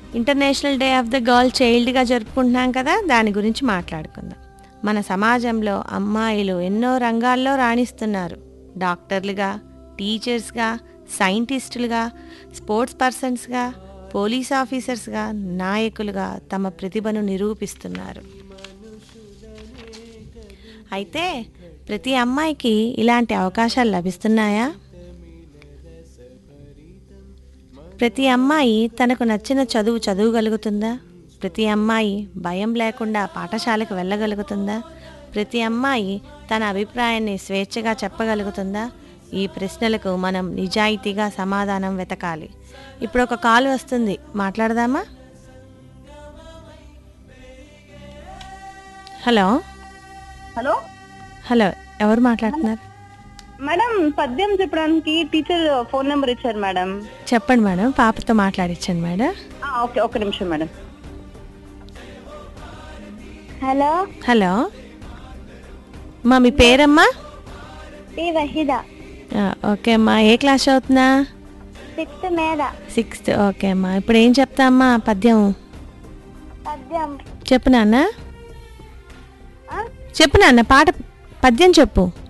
international day of the girl చైల్డ్గా జరుపుకుంటున్నాం కదా దాని గురించి మాట్లాడుకుందాం మన సమాజంలో అమ్మాయిలు ఎన్నో రంగాల్లో రాణిస్తున్నారు డాక్టర్లుగా టీచర్స్గా సైంటిస్టులుగా స్పోర్ట్స్ పర్సన్స్గా పోలీస్ ఆఫీసర్స్గా నాయకులుగా తమ ప్రతిభను నిరూపిస్తున్నారు అయితే ప్రతి అమ్మాయికి ఇలాంటి అవకాశాలు లభిస్తున్నాయా ప్రతి అమ్మాయి తనకు నచ్చిన చదువు చదువుగలుగుతుందా ప్రతి అమ్మాయి భయం లేకుండా పాఠశాలకు వెళ్ళగలుగుతుందా ప్రతి అమ్మాయి తన అభిప్రాయాన్ని స్వేచ్ఛగా చెప్పగలుగుతుందా ఈ ప్రశ్నలకు మనం నిజాయితీగా సమాధానం వెతకాలి ఇప్పుడు ఒక కాల్ వస్తుంది మాట్లాడదామా హలో హలో హలో ఎవరు మాట్లాడుతున్నారు మేడం పద్యం చెప్పడానికి టీచర్ ఫోన్ నెంబర్ ఇచ్చారు మేడం చెప్పండి మేడం పాపతో మాట్లాడించండి మేడం ఆ, ఓకే ఒక నిమిషం మేడం హలో హలో అమ్మా మీ పేరమ్మా పి వహీద ఆ, ఓకే అమ్మా ఏ క్లాస్ చదువుతున్నా సిక్స్త్ మీద సిక్స్త్ ఓకే అమ్మా ఇప్పుడు ఏం చెప్తా అమ్మా పద్యం పద్యం చెప్పు నాన్న చెప్పు నాన్న పాట పద్యం చెప్పు